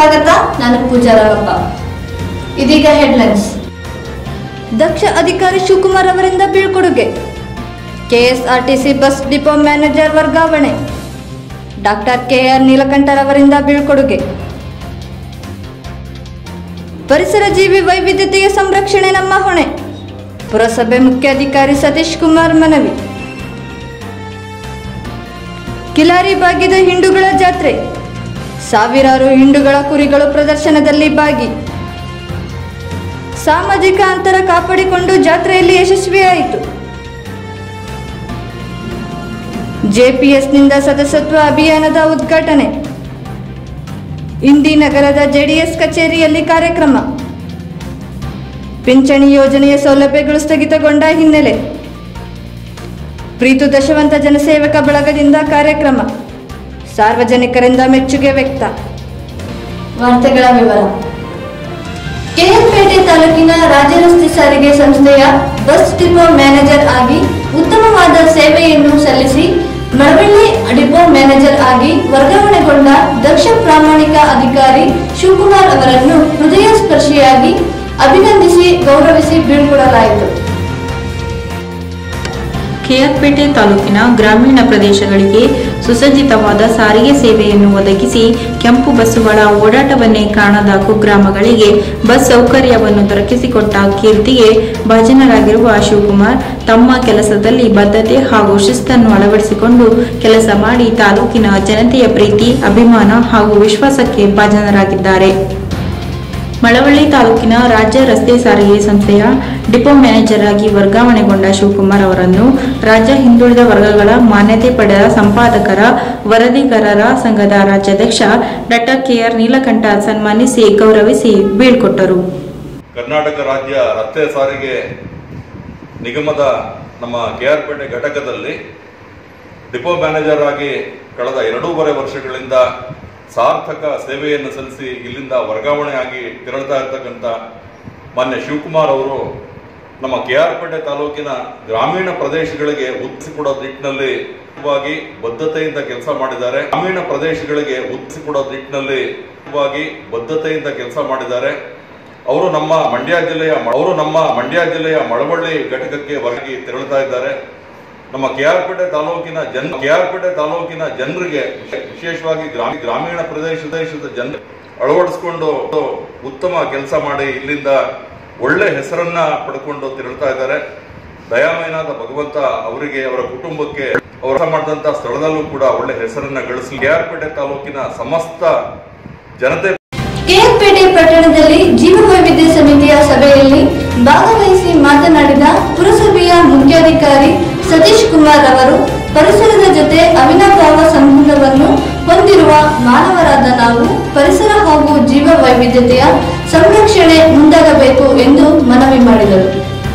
ಸ್ವಾಗತ ನಾನು ಪೂಜಾ ರಾಮಪ್ಪ ಇದೀಗ ಹೆಡ್ಲೈನ್ಸ್ ದಕ್ಷ ಅಧಿಕಾರಿ ಶಿವಕುಮಾರ್ ಅವರಿಂದ ಬೀಳ್ಕೊಡುಗೆ ಕೆಎಸ್ಆರ್ಟಿಸಿ ಬಸ್ ಡಿಪೋ ಮ್ಯಾನೇಜರ್ ವರ್ಗಾವಣೆ ಡಾಕ್ಟರ್ ಕೆಆರ್ ನೀಲಕಂಠರವರಿಂದ ಬೀಳ್ಕೊಡುಗೆ ಪರಿಸರ ಜೀವಿ ವೈವಿಧ್ಯತೆಯ ಸಂರಕ್ಷಣೆ ನಮ್ಮ ಹೊಣೆ ಪುರಸಭೆ ಮುಖ್ಯಾಧಿಕಾರಿ ಸತೀಶ್ ಕುಮಾರ್ ಮನವಿ ಕಿಲಾರಿ ಬಾಗಿದ ಹಿಂಡುಗಳ ಜಾತ್ರೆ ಸಾವಿರಾರು ಹಿಂಡುಗಳ ಕುರಿಗಳು ಪ್ರದರ್ಶನದಲ್ಲಿ ಭಾಗಿ ಸಾಮಾಜಿಕ ಅಂತರ ಕಾಪಾಡಿಕೊಂಡು ಜಾತ್ರೆಯಲ್ಲಿ ಯಶಸ್ವಿಯಾಯಿತು ಜೆಪಿಎಸ್ನಿಂದ ಸದಸ್ಯತ್ವ ಅಭಿಯಾನದ ಉದ್ಘಾಟನೆ ಇಂದಿ ನಗರದ ಜೆಡಿಎಸ್ ಕಚೇರಿಯಲ್ಲಿ ಕಾರ್ಯಕ್ರಮ ಪಿಂಚಣಿ ಯೋಜನೆಯ ಸೌಲಭ್ಯಗಳು ಸ್ಥಗಿತಗೊಂಡ ಹಿನ್ನೆಲೆ ಪ್ರೀತು ದಶವಂತ ಜನಸೇವಕ ಬಳಗದಿಂದ ಕಾರ್ಯಕ್ರಮ ಸಾರ್ವಜನಿಕರಿಂದ ಮೆಚ್ಚುಗೆ ವ್ಯಕ್ತ ವಾರ್ತೆಗಳ ವಿವರ ಕೆಎಲ್ಪೇಟೆ ತಾಲೂಕಿನ ರಾಜ್ಯ ರಸ್ತೆ ಸಾರಿಗೆ ಸಂಸ್ಥೆಯ ಬಸ್ ಡಿಪೋ ಮ್ಯಾನೇಜರ್ ಆಗಿ ಉತ್ತಮವಾದ ಸೇವೆಯನ್ನು ಸಲ್ಲಿಸಿ ಮಳವಳ್ಳಿ ಡಿಪೋ ಮ್ಯಾನೇಜರ್ ಆಗಿ ವರ್ಗಾವಣೆಗೊಂಡ ದಕ್ಷ ಪ್ರಾಮಾಣಿಕ ಅಧಿಕಾರಿ ಶಿವಕುಮಾರ್ ಅವರನ್ನು ಹೃದಯ ಸ್ಪರ್ಶಿಯಾಗಿ ಅಭಿನಂದಿಸಿ ಗೌರವಿಸಿ ಬೀಳ್ಕೊಡಲಾಯಿತು ಕೆಆರ್ಪೇಟೆ ತಾಲೂಕಿನ ಗ್ರಾಮೀಣ ಪ್ರದೇಶಗಳಿಗೆ ಸುಸಜ್ಜಿತವಾದ ಸಾರಿಗೆ ಸೇವೆಯನ್ನು ಒದಗಿಸಿ ಕೆಂಪು ಬಸ್ಸುಗಳ ಓಡಾಟವನ್ನೇ ಕಾಣದ ಕುಗ್ರಾಮಗಳಿಗೆ ಬಸ್ ಸೌಕರ್ಯವನ್ನು ದೊರಕಿಸಿಕೊಟ್ಟ ಕೀರ್ತಿಗೆ ಭಾಜನರಾಗಿರುವ ಶಿವಕುಮಾರ್ ತಮ್ಮ ಕೆಲಸದಲ್ಲಿ ಬದ್ಧತೆ ಹಾಗೂ ಶಿಸ್ತನ್ನು ಅಳವಡಿಸಿಕೊಂಡು ಕೆಲಸ ಮಾಡಿ ತಾಲೂಕಿನ ಜನತೆಯ ಪ್ರೀತಿ ಅಭಿಮಾನ ಹಾಗೂ ವಿಶ್ವಾಸಕ್ಕೆ ಭಾಜನರಾಗಿದ್ದಾರೆ ಮಳವಳ್ಳಿ ತಾಲೂಕಿನ ರಾಜ್ಯ ರಸ್ತೆ ಸಾರಿಗೆ ಸಂಸ್ಥೆಯ ಡಿಪೋ ಮ್ಯಾನೇಜರ್ ಆಗಿ ವರ್ಗಾವಣೆಗೊಂಡ ಶಿವಕುಮಾರ್ ಅವರನ್ನು ರಾಜ್ಯ ಹಿಂದುಳಿದ ವರ್ಗಗಳ ಮಾನ್ಯತೆ ಪಡೆದ ಸಂಪಾದಕರ ವರದಿಗಾರರ ಸಂಘದ ರಾಜ್ಯಾಧ್ಯಕ್ಷ ಡಾಕ್ಟರ್ ಕೆಆರ್ ನೀಲಕಂಠ ಸನ್ಮಾನಿಸಿ ಗೌರವಿಸಿ ಬೀಳ್ಕೊಟ್ಟರು ಕರ್ನಾಟಕ ರಾಜ್ಯ ರಸ್ತೆ ಸಾರಿಗೆ ನಿಗಮದ ನಮ್ಮ ಕೆಆರ್ಪೇಟೆ ಘಟಕದಲ್ಲಿ ಡಿಪೋ ಮ್ಯಾನೇಜರ್ ಆಗಿ ಕಳೆದ ಎರಡೂವರೆ ವರ್ಷಗಳಿಂದ ಸಾರ್ಥಕ ಸೇವೆಯನ್ನು ಸಲ್ಲಿಸಿ ಇಲ್ಲಿಂದ ವರ್ಗಾವಣೆಯಾಗಿ ತೆರಳ್ತಾ ಇರ್ತಕ್ಕಂಥ ಮಾನ್ಯ ಶಿವಕುಮಾರ್ ಅವರು ನಮ್ಮ ಕೆಆರ್ಪೇಟೆ ತಾಲೂಕಿನ ಗ್ರಾಮೀಣ ಪ್ರದೇಶಗಳಿಗೆ ಒತ್ತಿಸಿಕೊಡೋ ನಿಟ್ಟಿನಲ್ಲಿ ವಾಗಿ ಬದ್ಧತೆಯಿಂದ ಕೆಲಸ ಮಾಡಿದ್ದಾರೆ ಗ್ರಾಮೀಣ ಪ್ರದೇಶಗಳಿಗೆ ಒತ್ತಿಸಿಕೊಡೋ ನಿಟ್ಟಿನಲ್ಲಿ ವಾಗಿ ಬದ್ಧತೆಯಿಂದ ಕೆಲಸ ಮಾಡಿದ್ದಾರೆ ಅವರು ನಮ್ಮ ಮಂಡ್ಯ ಜಿಲ್ಲೆಯ ಅವರು ನಮ್ಮ ಮಂಡ್ಯ ಜಿಲ್ಲೆಯ ಮಳವಳ್ಳಿ ಘಟಕಕ್ಕೆ ಹೊರಗಿ ತೆರಳುತ್ತಾ ಇದ್ದಾರೆ ನಮ್ಮ ಕೆಆರ್ಪೇಟೆ ತಾಲೂಕಿನ ಜನ್ ಕೆಆರ್ಪೇಟೆ ತಾಲೂಕಿನ ಜನರಿಗೆ ವಿಶೇಷವಾಗಿ ಗ್ರಾಮೀಣ ಗ್ರಾಮೀಣ ಪ್ರದೇಶ ದೇಶದ ಜನ ಅಳವಡಿಸಿಕೊಂಡು ಉತ್ತಮ ಕೆಲಸ ಮಾಡಿ ಇಲ್ಲಿಂದ ಒಳ್ಳೆ ಹೆಸರನ್ನ ಪಡ್ಕೊಂಡು ತೆರಳುತ್ತಾ ಇದ್ದಾರೆ ದಯಾಮಯನಾದ ಭಗವಂತ ಅವರಿಗೆ ಅವರ ಕುಟುಂಬಕ್ಕೆ ಅವರು ಕೆಲಸ ಮಾಡಿದಂತ ಸ್ಥಳದಲ್ಲೂ ಕೂಡ ಒಳ್ಳೆ ಹೆಸರನ್ನ ಗಳಿಸಲಿ ಕೆಆರ್ಪೇಟೆ ತಾಲೂಕಿನ ಸಮಸ್ತ ಜನತೆ ಕೆಎಲ್ಪೇಟೆ ಪಟ್ಟಣದಲ್ಲಿ ಜೀವ ವೈವಿಧ್ಯ ಸಮಿತಿಯ ಸಭೆಯಲ್ಲಿ ಭಾಗವಹಿಸಿ ಮಾತನಾಡಿದ ಪುರಸಭೆಯ ಮುಖ್ಯಾಧಿಕಾರಿ ಸತೀಶ್ ಕುಮಾರ್ ಅವರು ಪರಿಸರದ ಜೊತೆ ಅವಿನಾಭಾವ ಸಂಬಂಧವನ್ನು ಹೊಂದಿರುವ ಮಾನವರಾದ ನಾವು ಪರಿಸರ ಹಾಗೂ ಜೀವ ವೈವಿಧ್ಯತೆಯ ಸಂರಕ್ಷಣೆ ಮುಂದಾಗಬೇಕು ಎಂದು ಮನವಿ ಮಾಡಿದರು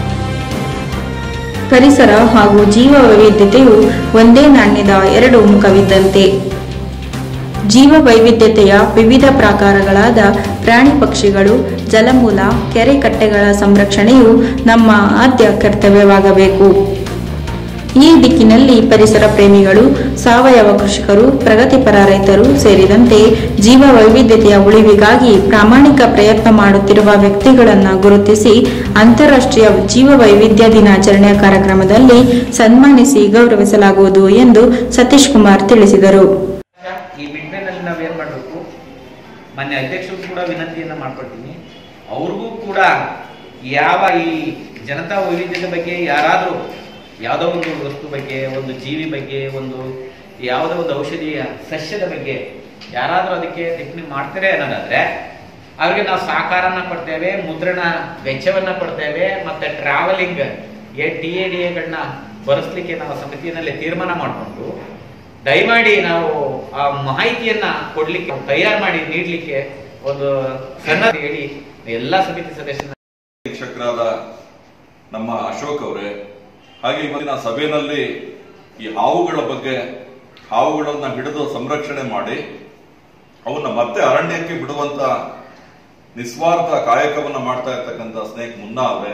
ಪರಿಸರ ಹಾಗೂ ಜೀವ ವೈವಿಧ್ಯತೆಯು ಒಂದೇ ನಾಣ್ಯದ ಎರಡು ಮುಖವಿದ್ದಂತೆ ಜೀವ ವೈವಿಧ್ಯತೆಯ ವಿವಿಧ ಪ್ರಕಾರಗಳಾದ ಪ್ರಾಣಿ ಪಕ್ಷಿಗಳು ಜಲಮೂಲ ಕೆರೆ ಕಟ್ಟೆಗಳ ಸಂರಕ್ಷಣೆಯು ನಮ್ಮ ಆದ್ಯ ಕರ್ತವ್ಯವಾಗಬೇಕು ಈ ದಿಕ್ಕಿನಲ್ಲಿ ಪರಿಸರ ಪ್ರೇಮಿಗಳು ಸಾವಯವ ಕೃಷಿಕರು ಪ್ರಗತಿಪರ ರೈತರು ಸೇರಿದಂತೆ ಜೀವ ವೈವಿಧ್ಯತೆಯ ಉಳಿವಿಗಾಗಿ ಪ್ರಾಮಾಣಿಕ ಪ್ರಯತ್ನ ಮಾಡುತ್ತಿರುವ ವ್ಯಕ್ತಿಗಳನ್ನು ಗುರುತಿಸಿ ಅಂತಾರಾಷ್ಟ್ರೀಯ ಜೀವ ವೈವಿಧ್ಯ ದಿನಾಚರಣೆಯ ಕಾರ್ಯಕ್ರಮದಲ್ಲಿ ಸನ್ಮಾನಿಸಿ ಗೌರವಿಸಲಾಗುವುದು ಎಂದು ಸತೀಶ್ ಕುಮಾರ್ ತಿಳಿಸಿದರು ಈ ಮಿಡ್ಮೇನಲ್ಲಿ ನಾವೇನ್ ಮಾಡಬೇಕು ಮಾನ್ಯ ಅಧ್ಯಕ್ಷರು ಕೂಡ ವಿನಂತಿಯನ್ನ ಮಾಡ್ಕೊಳ್ತೀನಿ ಅವ್ರಿಗೂ ಕೂಡ ಯಾವ ಈ ಜನತಾ ವೈವಿಧ್ಯತೆ ಬಗ್ಗೆ ಯಾರಾದರೂ ಯಾವುದೋ ಒಂದು ವಸ್ತು ಬಗ್ಗೆ ಒಂದು ಜೀವಿ ಬಗ್ಗೆ ಒಂದು ಯಾವುದೋ ಒಂದು ಔಷಧಿಯ ಸಸ್ಯದ ಬಗ್ಗೆ ಯಾರಾದರೂ ಅದಕ್ಕೆ ಟಿಪ್ಪಣಿ ಮಾಡ್ತಾರೆ ಅನ್ನೋದಾದ್ರೆ ಅವ್ರಿಗೆ ನಾವು ಸಹಕಾರನ ಕೊಡ್ತೇವೆ ಮುದ್ರಣ ವೆಚ್ಚವನ್ನ ಕೊಡ್ತೇವೆ ಮತ್ತೆ ಟ್ರಾವೆಲಿಂಗ್ ಟಿ ಎ ಡಿ ಎಗಳನ್ನ ಬರೆಸ್ಲಿಕ್ಕೆ ನಾವು ಸಮಿತಿಯಲ್ಲಿ ತೀರ್ಮಾನ ಮಾಡಿಕೊಂಡು ದಯಮಾಡಿ ನಾವು ಆ ಮಾಹಿತಿಯನ್ನ ಕೊಡ್ಲಿಕ್ಕೆ ತಯಾರು ಮಾಡಿ ನೀಡ್ಲಿಕ್ಕೆ ಒಂದು ಸಣ್ಣ ಹೇಳಿ ಎಲ್ಲಾ ಸಮಿತಿ ಸದಸ್ಯರ ಶಿಕ್ಷಕರಾದ ನಮ್ಮ ಅಶೋಕ್ ಅವರೇ ಹಾಗೆ ಇವತ್ತಿನ ಸಭೆಯಲ್ಲಿ ಈ ಹಾವುಗಳ ಬಗ್ಗೆ ಹಾವುಗಳನ್ನ ಹಿಡಿದು ಸಂರಕ್ಷಣೆ ಮಾಡಿ ಅವನ್ನ ಮತ್ತೆ ಅರಣ್ಯಕ್ಕೆ ಬಿಡುವಂತ ನಿಸ್ವಾರ್ಥ ಕಾಯಕವನ್ನ ಮಾಡ್ತಾ ಇರ್ತಕ್ಕಂಥ ಸ್ನೇಕ್ ಮುನ್ನಾ ಅವರೇ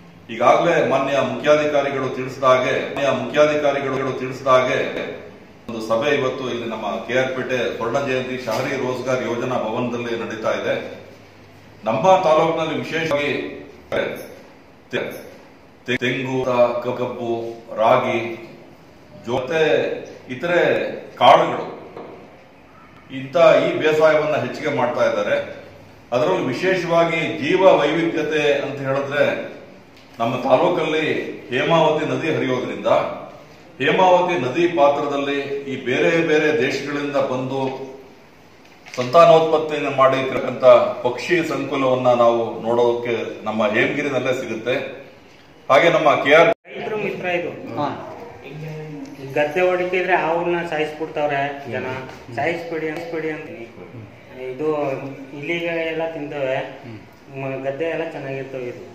ಈಗಾಗಲೇ ಮಾನ್ಯ ಮುಖ್ಯಾಧಿಕಾರಿಗಳು ತಿಳಿಸಿದ ಹಾಗೆ ಮಾನ್ಯ ಮುಖ್ಯಾಧಿಕಾರಿಗಳು ತಿಳಿಸಿದ ಹಾಗೆ ಒಂದು ಒಂದು ಸಭೆ ಇವತ್ತು ಇಲ್ಲಿ ನಮ್ಮ ಕೆ ಆರ್ ಪೇಟೆ ಸ್ವರ್ಣ ಜಯಂತಿ ಶಹರಿ ರೋಜ್ಗಾರ್ ಯೋಜನಾ ಭವನದಲ್ಲಿ ನಡೀತಾ ಇದೆ ನಮ್ಮ ತಾಲೂಕಿನಲ್ಲಿ ವಿಶೇಷವಾಗಿ ತೆ- ತೆ- ತೆಂಗು ಕ- ಕಬ್ಬು ರಾಗಿ ಜೊತೆ ಇತರೆ ಕಾಳುಗಳು ಇಂಥ ಈ ಬೇಸಾಯವನ್ನ ಹೆಚ್ಚಿಗೆ ಮಾಡ್ತಾ ಇದ್ದಾರೆ ಅದರಲ್ಲೂ ವಿಶೇಷವಾಗಿ ಜೀವ ವೈವಿಧ್ಯತೆ ಅಂತ ಹೇಳಿದ್ರೆ ನಮ್ಮ ತಾಲೂಕಲ್ಲಿ ಹೇಮಾವತಿ ನದಿ ಹರಿಯೋದ್ರಿಂದ ಹೇಮಾವತಿ ನದಿ ಪಾತ್ರದಲ್ಲಿ ಈ ಬೇರೆ ಬೇರೆ ದೇಶಗಳಿಂದ ಬಂದು ಸಂತಾನೋತ್ಪತ್ತಿಯನ್ನು ಮಾಡಿರ್ತಕ್ಕಂಥ ಪಕ್ಷಿ ಸಂಕುಲವನ್ನ ನಾವು ನೋಡೋಕೆ ನಮ್ಮ ಹೇಮಗಿರಿನಲ್ಲೇ ಸಿಗುತ್ತೆ ಹಾಗೆ ನಮ್ಮ ಕೆ ಆರ್ ರೈತರು ಮಿತ್ರ ಇದು ಗದ್ದೆ ಹೊಡಿತಿದ್ರೆ ಅವ್ರನ್ನ ಸಾಯಿಸ್ಬಿಡ್ತಾವ್ರೆ ಜನ ಸಾಯಿಸ್ಬಿಡಿ ಅನ್ಸ್ಬಿಡಿ ಅಂತೀನಿ ಇದು ಇಲ್ಲಿಗೆ ಎಲ್ಲ ತಿಂತವೆ ಮ- ಗದ್ದೆ ಎಲ್ಲ ಚೆನ್ನಾಗಿರ್ತವೆ ಇದು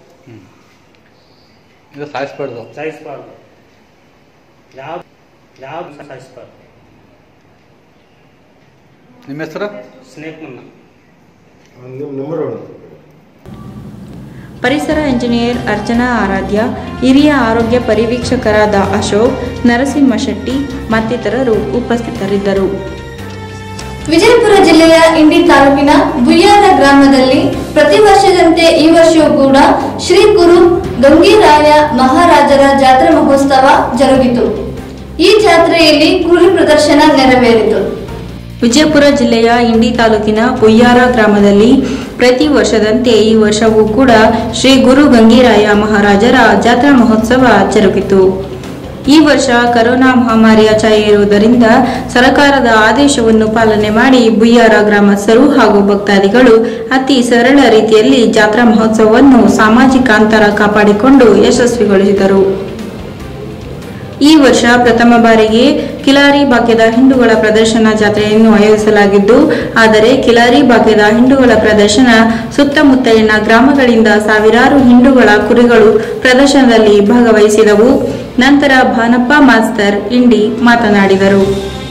ಇದು ಸಾಯಿಸ್ಬಾರ್ದು ಸಾಯಿಸ್ಬಾರ್ದು ಯಾವ ಯಾವ್ದು ಸಾಯಿಸ್ಬಾರ್ದು ನಿಮ್ಮ ಹೆಸರು ಸ್ನೇಕ್ ಮುನ್ನ ಪರಿಸರ ಇಂಜಿನಿಯರ್ ಅರ್ಚನಾ ಆರಾಧ್ಯ ಹಿರಿಯ ಆರೋಗ್ಯ ಪರಿವೀಕ್ಷಕರಾದ ಅಶೋಕ್ ನರಸಿಂಹ ಶೆಟ್ಟಿ ಮತ್ತಿತರರು ಉಪಸ್ಥಿತರಿದ್ದರು ವಿಜಯಪುರ ಜಿಲ್ಲೆಯ ಇಂಡಿ ತಾಲೂಕಿನ ಬುಯ್ಯಾರ ಗ್ರಾಮದಲ್ಲಿ ಪ್ರತಿ ವರ್ಷದಂತೆ ಈ ವರ್ಷವೂ ಕೂಡ ಶ್ರೀ ಗುರು ಗಂಗೀರಾಯ ಮಹಾರಾಜರ ಜಾತ್ರಾ ಮಹೋತ್ಸವ ಜರುಗಿತು ಈ ಜಾತ್ರೆಯಲ್ಲಿ ಕುರಿ ಪ್ರದರ್ಶನ ನೆರವೇರಿತು ವಿಜಯಪುರ ಜಿಲ್ಲೆಯ ಇಂಡಿ ತಾಲೂಕಿನ ಪುಯ್ಯಾರ ಗ್ರಾಮದಲ್ಲಿ ಪ್ರತಿ ವರ್ಷದಂತೆ ಈ ವರ್ಷವೂ ಕೂಡ ಶ್ರೀ ಗುರು ಗಂಗೀರಾಯ ಮಹಾರಾಜರ ಜಾತ್ರಾ ಮಹೋತ್ಸವ ಜರುಗಿತು ಈ ವರ್ಷ ಕರೋನಾ ಮಹಾಮಾರಿಯ ಛಾಯೆ ಇರುವುದರಿಂದ ಸರ್ಕಾರದ ಆದೇಶವನ್ನು ಪಾಲನೆ ಮಾಡಿ ಬುಯ್ಯಾರ ಗ್ರಾಮಸ್ಥರು ಹಾಗೂ ಭಕ್ತಾದಿಗಳು ಅತಿ ಸರಳ ರೀತಿಯಲ್ಲಿ ಜಾತ್ರಾ ಮಹೋತ್ಸವವನ್ನು ಸಾಮಾಜಿಕ ಅಂತರ ಕಾಪಾಡಿಕೊಂಡು ಯಶಸ್ವಿಗೊಳಿಸಿದರು ಈ ವರ್ಷ ಪ್ರಥಮ ಬಾರಿಗೆ ಕಿಲಾರಿ ಭಾಗ್ಯದ ಹಿಂಡುಗಳ ಪ್ರದರ್ಶನ ಜಾತ್ರೆಯನ್ನು ಆಯೋಜಿಸಲಾಗಿದ್ದು ಆದರೆ ಕಿಲಾರಿ ಭಾಗ್ಯದ ಹಿಂಡುಗಳ ಪ್ರದರ್ಶನ ಸುತ್ತಮುತ್ತಲಿನ ಗ್ರಾಮಗಳಿಂದ ಸಾವಿರಾರು ಹಿಂಡುಗಳ ಕುರಿಗಳು ಪ್ರದರ್ಶನದಲ್ಲಿ ಭಾಗವಹಿಸಿದವು ನಂತರ ಭಾನಪ್ಪ ಮಾಸ್ತರ್ ಇಂಡಿ ಮಾತನಾಡಿದರು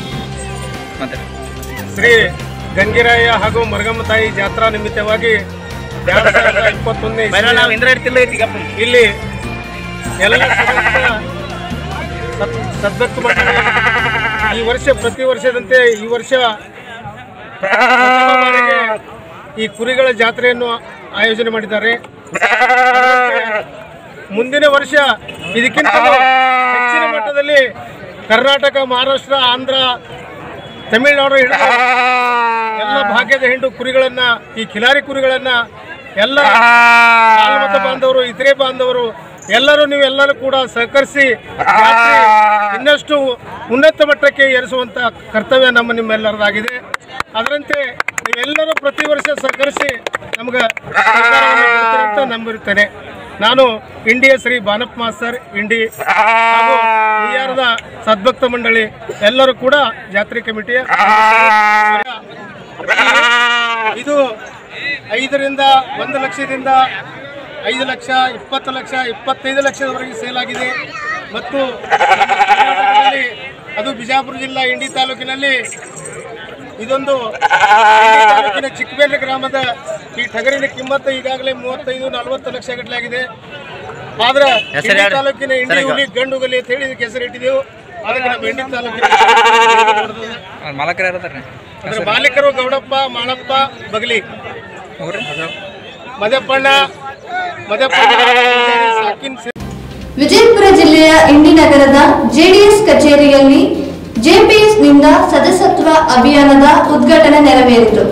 ಶ್ರೀ ಗಂಗಿರಾಯ ಹಾಗೂ ಮರಗಮ್ಮ ತಾಯಿ ಜಾತ್ರಾ ನಿಮಿತ್ತವಾಗಿ ಎರಡ್ ಸಾವಿರದ ಇಪ್ಪತ್ತೊಂದನೇ ಇಸ್ವಿಯ ಇಲ್ಲಿ ಎಲ್ಲ ಸದಸ್ಯ ಸತ್- ಸದ್ಭಕ್ತ ಮಂಡಳಿ ಈ ವರ್ಷ ಪ್ರತಿ ವರ್ಷದಂತೆ ಈ ವರ್ಷ ಪ್ರಥಮ ಬಾರಿಗೆ ಈ ಕುರಿಗಳ ಜಾತ್ರೆಯನ್ನು ಆಯೋಜನೆ ಮಾಡಿದ್ದಾರೆ ಅದರಂತೆ ಮುಂದಿನ ವರ್ಷ ಇದಕ್ಕಿಂತ ಹೆಚ್ಚಿನ ಮಟ್ಟದಲ್ಲಿ ಕರ್ನಾಟಕ ಮಹಾರಾಷ್ಟ್ರ ಆಂಧ್ರ ತಮಿಳುನಾಡು ಹಿಡಿದು ಎಲ್ಲ ಭಾಗ್ಯದ ಹಿಂಡು ಕುರಿಗಳನ್ನ ಈ ಖಿಲಾರಿ ಕುರಿಗಳನ್ನ ಎಲ್ಲ ಮತ ಬಾಂಧವರು ಇತರೆ ಬಾಂಧವರು ಎಲ್ಲರೂ ನೀವೆಲ್ಲರೂ ಕೂಡ ಸಹಕರಿಸಿ ಜಾತ್ರೆ ಇನ್ನಷ್ಟು ಉನ್ನತ ಮಟ್ಟಕ್ಕೆ ಏರಿಸುವಂತ ಕರ್ತವ್ಯ ನಮ್ಮ ನಿಮ್ಮೆಲ್ಲರದಾಗಿದೆ ಅದರಂತೆ ನೀವೆಲ್ಲರೂ ಪ್ರತಿ ವರ್ಷ ಸಹಕರಿಸಿ ನಮ್ಗೆ ಸಹಕಾರವನ್ನು ಕೊಡ್ತೀರಿ ಅಂತ ನಂಬಿರುತ್ತೇನೆ ನಾನು ಇಂಡಿಯ ಶ್ರೀ ಬಾನಪ್ಪ ಮಾಸ್ತರ್ ಇಂಡಿ ಹಾಗೂ ಬಿಹಾರದ ಸದ್ಭಕ್ತ ಮಂಡಳಿ ಎಲ್ಲರೂ ಕೂಡ ಜಾತ್ರೆ ಕಮಿಟಿಯ ಇದು ಐದರಿಂದ ಒಂದು ಲಕ್ಷದಿಂದ ಐದು ಲಕ್ಷ ಇಪ್ಪತ್ತು ಲಕ್ಷ ಇಪ್ಪತ್ತೈದು ಲಕ್ಷದವರೆಗೆ ಸೇಲ್ ಆಗಿದೆ ಮತ್ತು ನಮ್ಮ ಕರ್ನಾಟಕದಲ್ಲಿ ಅದು ಬಿಜಾಪುರ ಜಿಲ್ಲಾ ಇಂಡಿ ತಾಲೂಕಿನಲ್ಲಿ ಇದೊಂದು ಇಂಡಿ ತಾಲೂಕಿನ ಚಿಕ್ಕಬೇಲೆ ಗ್ರಾಮದ ಈ ಟಗರಿನ ಕಿಮ್ಮತ್ತು ಈಗಾಗಲೇ ಮೂವತ್ತೈದು ನಲವತ್ತು ಲಕ್ಷ ಗಟ್ಟಲೆ ಆಗಿದೆ ಆದ್ರೆ ಇಂಡಿ ತಾಲೂಕಿನ ಇಂಡಿ ಹುಲಿ ಗಂಡು ಹುಲಿ ಅಂತ ಹೇಳಿ ಇದಕ್ಕೆ ಹೆಸರಿಟ್ಟಿದ್ದೆವು ಅದಕ್ಕೆ ನಮ್ಮ ಇಂಡಿ ತಾಲೂಕಿನ ಮಾಲಕರು ಯಾರದಾರ ಅದರ ಮಾಲೀಕರು ಗೌಡಪ್ಪ ಮಾಳಪ್ಪ ಬಗಲಿ ಮದಪ್ಪಣ್ಣ ಮದಪ್ಪಣ್ಣ ಸಾಕಿನ್ ವಿಜಯಪುರ ಜಿಲ್ಲೆಯ ಇಂಡಿ ನಗರದ ಜೆಡಿಎಸ್ ಕಚೇರಿಯಲ್ಲಿ ಜೆಪಿಎಸ್ನಿಂದ ಸದಸ್ಯತ್ವ ಅಭಿಯಾನದ ಉದ್ಘಾಟನೆ ನೆರವೇರಿತು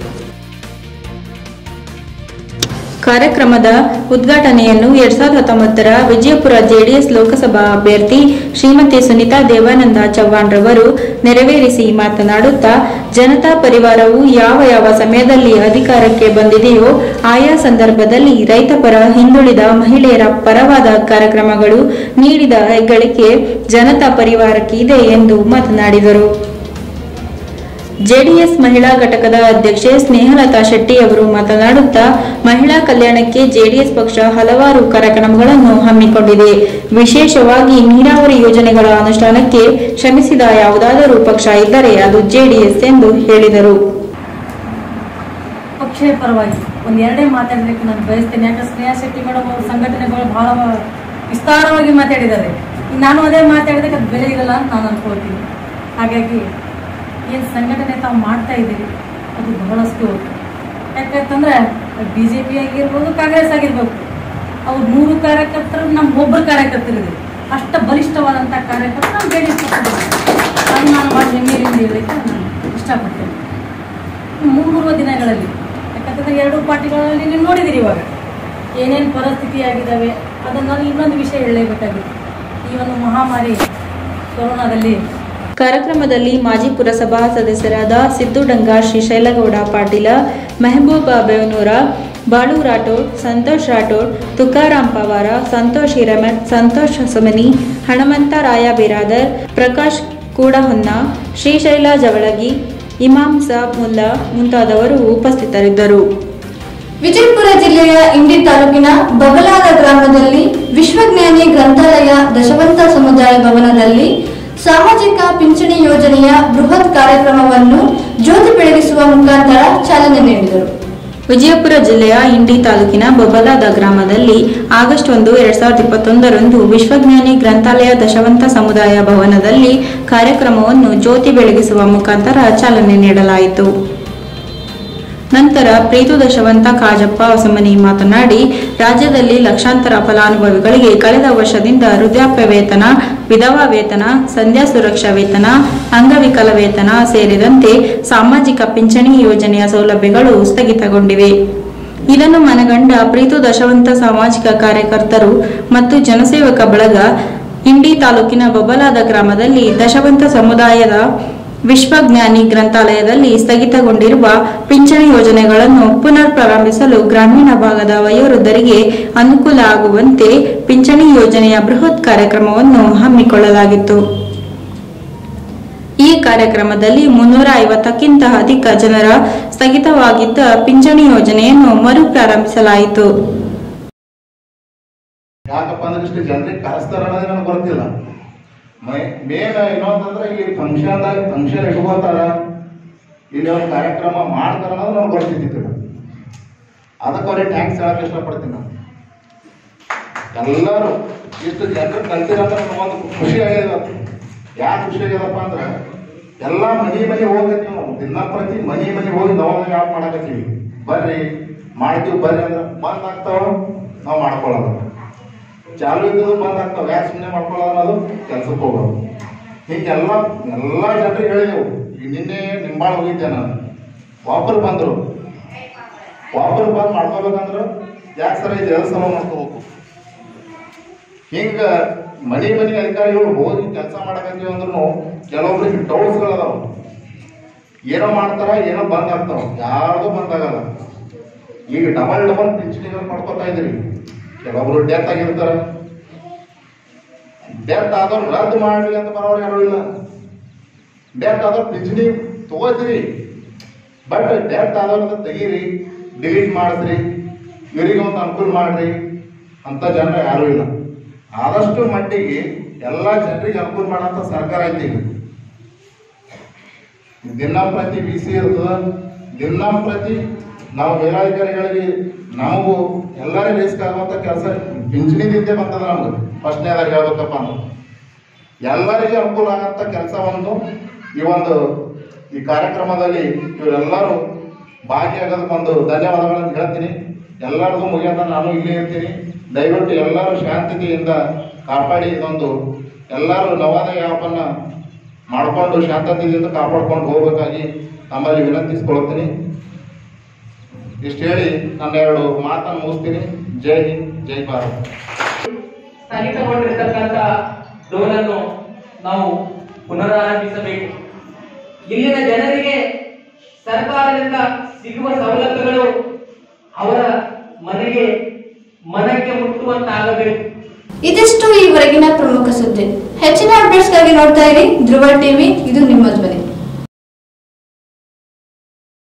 ಕಾರ್ಯಕ್ರಮದ ಉದ್ಘಾಟನೆಯನ್ನು ಎರಡ್ ಸಾವಿರದ ಹತ್ತೊಂಬತ್ತರ ವಿಜಯಪುರ ಜೆಡಿಎಸ್ ಲೋಕಸಭಾ ಅಭ್ಯರ್ಥಿ ಶ್ರೀಮತಿ ಸುನೀತಾ ದೇವಾನಂದ ಚವ್ಹಾಣ್ ರವರು ನೆರವೇರಿಸಿ ಮಾತನಾಡುತ್ತಾ ಜನತಾ ಪರಿವಾರವು ಯಾವ ಯಾವ ಸಮಯದಲ್ಲಿ ಅಧಿಕಾರಕ್ಕೆ ಬಂದಿದೆಯೋ ಆಯಾ ಸಂದರ್ಭದಲ್ಲಿ ರೈತಪರ ಹಿಂದುಳಿದ ಮಹಿಳೆಯರ ಪರವಾದ ಕಾರ್ಯಕ್ರಮಗಳು ನೀಡಿದ ಹೆಗ್ಗಳಿಕೆ ಜನತಾ ಪರಿವಾರಕ್ಕೆ ಇದೆ ಎಂದು ಮಾತನಾಡಿದರು ಜೆಡಿಎಸ್ ಮಹಿಳಾ ಘಟಕದ ಅಧ್ಯಕ್ಷೆ ಸ್ನೇಹಲತಾ ಶೆಟ್ಟಿ ಅವರು ಮಾತನಾಡುತ್ತಾ ಮಹಿಳಾ ಕಲ್ಯಾಣಕ್ಕೆ ಜೆಡಿಎಸ್ ಪಕ್ಷ ಹಲವಾರು ಕಾರ್ಯಕ್ರಮಗಳನ್ನು ಹಮ್ಮಿಕೊಂಡಿದೆ ವಿಶೇಷವಾಗಿ ನೀರಾವರಿ ಯೋಜನೆಗಳ ಅನುಷ್ಠಾನಕ್ಕೆ ಶ್ರಮಿಸಿದ ಯಾವುದಾದರೂ ಪಕ್ಷ ಇದ್ದರೆ ಅದು ಜೆಡಿಎಸ್ ಎಂದು ಹೇಳಿದರು ಪಕ್ಷದ ಪರವಾಗಿ ಒಂದು ಎರಡೇ ಮಾತಾಡಲಿಕ್ಕೆ ನಾನು ಬಯಸ್ತೇನೆ ಯಾಕಂದ್ರೆ ಸ್ನೇಹ ಶೆಟ್ಟಿ ಮೇಡಮ್ ಅವ್ರ ಸಂಘಟನೆಗಳು ಬಹಳ ವಿಸ್ತಾರವಾಗಿ ಮಾತಾಡಿದ್ದಾರೆ ಈಗ ನಾನು ಅದೇ ಮಾತಾಡಿದಕ್ಕೆ ಅದು ಬೆಲೆ ಇರಲ್ಲ ಅಂತ ನಾನು ಅನ್ಕೊಳ್ತೀನಿ ಹಾಗಾಗಿ ಏನು ಸಂಘಟನೆ ತಾವು ಮಾಡ್ತಾ ಇದ್ದೀರಿ ಅದು ಬಹಳಷ್ಟು ಯಾಕಂತಂದ್ರೆ ಬಿ ಜೆ ಪಿ ಆಗಿರ್ಬೋದು ಕಾಂಗ್ರೆಸ್ ಆಗಿರ್ಬೋದು ಅವ್ರು ನೂರು ಕಾರ್ಯಕರ್ತರು ನಮ್ಮ ಒಬ್ಬರು ಕಾರ್ಯಕರ್ತರಿದೆ ಅಷ್ಟ ಬಲಿಷ್ಠವಾದಂಥ ಕಾರ್ಯಕರ್ತರು ನಮ್ಮ ಜೆ ಡಿ ಎಸ್ ಅದು ನಾನು ಭಾಳ ಹೆಮ್ಮೆಯಿಂದ ಹೇಳಲಿಕ್ಕೆ ನಾನು ಇಷ್ಟಪಡ್ತೇನೆ ಮುಂಬರುವ ದಿನಗಳಲ್ಲಿ ಯಾಕಂತಂದ್ರೆ ಎರಡು ಪಾರ್ಟಿಗಳಲ್ಲಿ ನೀವು ನೋಡಿದಿರಿ ಇವಾಗ ಏನೇನು ಪರಿಸ್ಥಿತಿ ಆಗಿದ್ದಾವೆ ಅದನ್ನು ಇನ್ನೊಂದು ವಿಷಯ ಹೇಳಲೇಬೇಕಾಗಿತ್ತು ಈ ಒಂದು ಮಹಾಮಾರಿ ಕೊರೋನಾದಲ್ಲಿ ಕಾರ್ಯಕ್ರಮದಲ್ಲಿ ಮಾಜಿ ಪುರಸಭಾ ಸದಸ್ಯರಾದ ಸಿದ್ದುಡಂಗ ಶ್ರೀಶೈಲಗೌಡ ಪಾಟೀಲ ಮೆಹಬೂಬಾ ಬೇವನೂರ ಬಾಳು ರಾಠೋಡ್ ಸಂತೋಷ್ ರಾಠೋಡ್ ತುಕಾರಾಂ ಪವಾರ ಸಂತೋಷ್ ಹಿರಮಠ್ ಸಂತೋಷ್ ಹಸಮನಿ ಹಣಮಂತ ರಾಯ ಬಿರಾದರ್ ಪ್ರಕಾಶ್ ಕೂಡಹೊನ್ನ ಶ್ರೀಶೈಲ ಜವಳಗಿ ಇಮಾಮ್ ಸಾಬ್ ಮುಲ್ಲಾ ಮುಂತಾದವರು ಉಪಸ್ಥಿತರಿದ್ದರು ವಿಜಯಪುರ ಜಿಲ್ಲೆಯ ಇಂಡಿ ತಾಲೂಕಿನ ಬಬಲಾದ ಗ್ರಾಮದಲ್ಲಿ ವಿಶ್ವಜ್ಞಾನಿ ಗ್ರಂಥಾಲಯ ದಶವಂತ ಸಮುದಾಯ ಭವನದಲ್ಲಿ ಸಾಮಾಜಿಕ ಪಿಂಚಣಿ ಯೋಜನೆಯ ಬೃಹತ್ ಕಾರ್ಯಕ್ರಮವನ್ನು ಜ್ಯೋತಿ ಬೆಳಗಿಸುವ ಮುಖಾಂತರ ಚಾಲನೆ ನೀಡಿದರು ವಿಜಯಪುರ ಜಿಲ್ಲೆಯ ಇಂಡಿ ತಾಲೂಕಿನ ಬೊಬಲಾದ ಗ್ರಾಮದಲ್ಲಿ ಆಗಸ್ಟ್ ಒಂದು ಎರಡ್ ಸಾವಿರದ ಇಪ್ಪತ್ತೊಂದರಂದು ವಿಶ್ವಜ್ಞಾನಿ ಗ್ರಂಥಾಲಯ ದಶವಂತ ಸಮುದಾಯ ಭವನದಲ್ಲಿ ಕಾರ್ಯಕ್ರಮವನ್ನು ಜ್ಯೋತಿ ಬೆಳಗಿಸುವ ಮುಖಾಂತರ ಚಾಲನೆ ನೀಡಲಾಯಿತು ನಂತರ ಪ್ರೀತು ದಶವಂತ ಕಾಜಪ್ಪ ಹೊಸಮನಿ ಮಾತನಾಡಿ ರಾಜ್ಯದಲ್ಲಿ ಲಕ್ಷಾಂತರ ಫಲಾನುಭವಿಗಳಿಗೆ ಕಳೆದ ವರ್ಷದಿಂದ ವೃದ್ಧಾಪ್ಯ ವೇತನ ವಿಧವಾ ವೇತನ ಸಂಧ್ಯಾ ಸುರಕ್ಷಾ ವೇತನ ಅಂಗವಿಕಲ ವೇತನ ಸೇರಿದಂತೆ ಸಾಮಾಜಿಕ ಪಿಂಚಣಿ ಯೋಜನೆಯ ಸೌಲಭ್ಯಗಳು ಸ್ಥಗಿತಗೊಂಡಿವೆ ಇದನ್ನು ಮನಗಂಡ ಪ್ರೀತು ದಶವಂತ ಸಾಮಾಜಿಕ ಕಾರ್ಯಕರ್ತರು ಮತ್ತು ಜನಸೇವಕ ಬಳಗ ಇಂಡಿ ತಾಲೂಕಿನ ಬಬಲಾದ ಗ್ರಾಮದಲ್ಲಿ ದಶವಂತ ಸಮುದಾಯದ ವಿಶ್ವಜ್ಞಾನಿ ಗ್ರಂಥಾಲಯದಲ್ಲಿ ಸ್ಥಗಿತಗೊಂಡಿರುವ ಪಿಂಚಣಿ ಯೋಜನೆಗಳನ್ನು ಪುನರ್ ಪ್ರಾರಂಭಿಸಲು ಗ್ರಾಮೀಣ ಭಾಗದ ವಯೋವೃದ್ಧರಿಗೆ ಅನುಕೂಲ ಆಗುವಂತೆ ಪಿಂಚಣಿ ಯೋಜನೆಯ ಬೃಹತ್ ಕಾರ್ಯಕ್ರಮವನ್ನು ಹಮ್ಮಿಕೊಳ್ಳಲಾಗಿತ್ತು ಈ ಕಾರ್ಯಕ್ರಮದಲ್ಲಿ ಮುನ್ನೂರ ಐವತ್ತಕ್ಕಿಂತ ಅಧಿಕ ಜನರ ಸ್ಥಗಿತವಾಗಿದ್ದ ಪಿಂಚಣಿ ಯೋಜನೆಯನ್ನು ಮರು ಪ್ರಾರಂಭಿಸಲಾಯಿತು ಯಾಕಪ್ಪ ಅಂದ್ರೆ ಇಷ್ಟು ಜನರಿಗೆ ಕರೆಸ್ತಾರ ಅನ್ನೋದೇ ನನಗೆ ಗೊತ್ತಿಲ್ಲ ಮೇನ್ ಇನ್ನೊಂದಂದ್ರೆ ಇಲ್ಲಿ ಫಂಕ್ಷನ್ದಾಗ ಫಂಕ್ಷನ್ ಇಟ್ಕೋತಾರ ಇಲ್ಲಿ ಒಂದು ಕಾರ್ಯಕ್ರಮ ಮಾಡ್ತಾರ ಅನ್ನೋದು ನನಗೆ ಗೊತ್ತಿದ್ದಿತ್ತು ಅದಕ್ಕೆ ಅವ್ರಿಗೆ ಟ್ಯಾಂಕ್ಸ್ ಹೇಳಕ್ ಇಷ್ಟಪಡ್ತೀನಿ ನಾನು ಎಲ್ಲರೂ ಇಷ್ಟು ಜನರು ಕಲ್ತಿರಂದ್ರೆ ಒಂದು ಖುಷಿ ಆಗ್ಯದ ಯಾಕೆ ಖುಷಿ ಆಗ್ಯದಪ್ಪ ಅಂದ್ರೆ ಎಲ್ಲ ಮನಿ ಮನಿ ಹೋಗತ್ತೀವಿ ನಾವು ದಿನ ಪ್ರತಿ ಮನಿ ಮನಿ ಹೋಗಿ ನಾವು ಯಾವ ಮಾಡಕತ್ತೀವಿ ಬರ್ರಿ ಮಾಡ್ತೀವಿ ಬರ್ರಿ ಅಂದ್ರೆ ಬಂದ್ ಆಗ್ತಾವ ನಾವು ಮಾಡ್ಕೊಳ್ಳೋದು ಚಾಲು ಇದ್ದದು ಬಂದ್ ಆಗ್ತಾವ ಯಾಕೆ ಸುಮ್ಮನೆ ಮಾಡ್ಕೊಳ್ಳೋದು ಅನ್ನೋದು ಕೆಲ್ಸಕ್ಕೆ ಹೋಗೋದು ಹೀಗೆಲ್ಲ ಎಲ್ಲ ಜನರಿಗೆ ಹೇಳಿದೆವು ಈಗ ನಿನ್ನೆ ನಿಂಬಾಳ ಹೋಗಿದ್ದೆ ನಾನು ಒಬ್ಬರು ಬಂದರು ಒಬ್ಬರು ಬಂದು ಮಾಡ್ಕೋಬೇಕಂದ್ರೆ ಯಾಕೆ ಸರ ಈ ದೇವಸ್ಥಾನ ಮಾಡ್ಕೋಬೇಕು ಹಿಂಗ ಮನಿ ಮನಿ ಅಧಿಕಾರಿಗಳು ಹೋಗಿ ಕೆಲಸ ಮಾಡಕತ್ತೀವಿ ಅಂದ್ರೂ ಕೆಲವೊಬ್ರಿಗೆ ಡೌಟ್ಸ್ಗಳದಾವ ಏನೋ ಮಾಡ್ತಾರ ಏನೋ ಬಂದ್ ಆಗ್ತಾವ ಯಾರ್ದು ಬಂದ್ ಆಗಲ್ಲ ಈಗ ಡಬಲ್ ಡಬಲ್ ಪಿಂಚಣಿಗಳು ಮಾಡ್ಕೊತಾ ಇದ್ರಿ ಕೆಲವೊಬ್ರು ಡೆತ್ ಆಗಿರ್ತಾರ ಡೆತ್ ಆದವ್ರು ರದ್ದು ಮಾಡ್ರಿ ಅಂತ ಬರೋರು ಯಾರು ಇಲ್ಲ ಡೆತ್ ಆದವ್ರು ಪಿಂಚಣಿ ತಗೋತೀರಿ ಬಟ್ ಡೆತ್ ಆದವ್ರನ್ನ ತೆಗೀರಿ ಡಿಲೀಟ್ ಮಾಡಿಸ್ರಿ ಇವರಿಗೆ ಒಂದು ಅನುಕೂಲ ಮಾಡ್ರಿ ಅಂತ ಜನ ಯಾರು ಇಲ್ಲ ಆದಷ್ಟು ಮಟ್ಟಿಗೆ ಎಲ್ಲ ಜನರಿಗೆ ಅನುಕೂಲ ಮಾಡಂತ ಸರ್ಕಾರ ಐತಿ ಈಗ ದಿನ ಪ್ರತಿ ಬಿಸಿ ಇರ್ತದ ದಿನ ಪ್ರತಿ ನಾವು ಮೇಲಾಧಿಕಾರಿಗಳಿಗೆ ನಾವು ಎಲ್ಲರಿಗೂ ರಿಸ್ಕ್ ಆಗುವಂತ ಕೆಲಸ ಪಿಂಚಣಿದಿಂದೆ ಬಂದದ ನಮ್ಗೆ ಫಸ್ಟ್ನೇದಾಗ ಹೇಳ್ಬೇಕಪ್ಪ ಅಂದ್ರೆ ಎಲ್ಲರಿಗೂ ಅನುಕೂಲ ಆಗಂತ ಕೆಲಸವನ್ನು ಈ ಒಂದು ಈ ಕಾರ್ಯಕ್ರಮದಲ್ಲಿ ಇವರೆಲ್ಲರೂ ಭಾಗಿಯಾಗೋದಕ್ಕೆ ಒಂದು ಧನ್ಯವಾದಗಳನ್ನು ಹೇಳ್ತೀನಿ ಎಲ್ಲರಿಗೂ ಮುಗಿಯೋದ ನಾನು ಇಲ್ಲೇ ಇರ್ತೀನಿ ದಯವಿಟ್ಟು ಎಲ್ಲರೂ ಶಾಂತತೆಯಿಂದ ಕಾಪಾಡಿ ಇದೊಂದು ಎಲ್ಲರೂ ನವೋದಯ ಆ್ಯಪನ್ನ ಮಾಡಿಕೊಂಡು ಶಾಂತತೆಯಿಂದ ಕಾಪಾಡ್ಕೊಂಡು ಹೋಗ್ಬೇಕಾಗಿ ನಮ್ಮಲ್ಲಿ ವಿನಂತಿಸ್ಕೊಳ್ತೀನಿ ಇಷ್ಟು ಹೇಳಿ ನನ್ನ ಎರಡು ಮಾತನ್ನು ಮುಗಿಸ್ತೀನಿ ಜೈ ಹಿಂದ್ ಜೈ ಭಾರತ್ ಸ್ಥಗಿತಗೊಂಡಿರ್ತಕ್ಕಂಥ ಡೋಲನ್ನು ನಾವು ಪುನರಾರಂಭಿಸಬೇಕು ಇಲ್ಲಿನ ಜನರಿಗೆ ಸರ್ಕಾರದಿಂದ ಸಿಗುವ ಸವಲತ್ತುಗಳು ಅವರ ಮನೆಗೆ ಮನಕ್ಕೆ ಮುಟ್ಟುವಂತಾಗಬೇಕು ಇದಿಷ್ಟು ಈವರೆಗಿನ ಪ್ರಮುಖ ಸುದ್ದಿ ಹೆಚ್ಚಿನ ಅಪ್ಡೇಟ್ಸ್ಗಾಗಿ ನೋಡ್ತಾ ಇರಿ ಧ್ರುವ ಟಿವಿ ಇದು ನಿಮ್ಮ ಧ್ವನಿ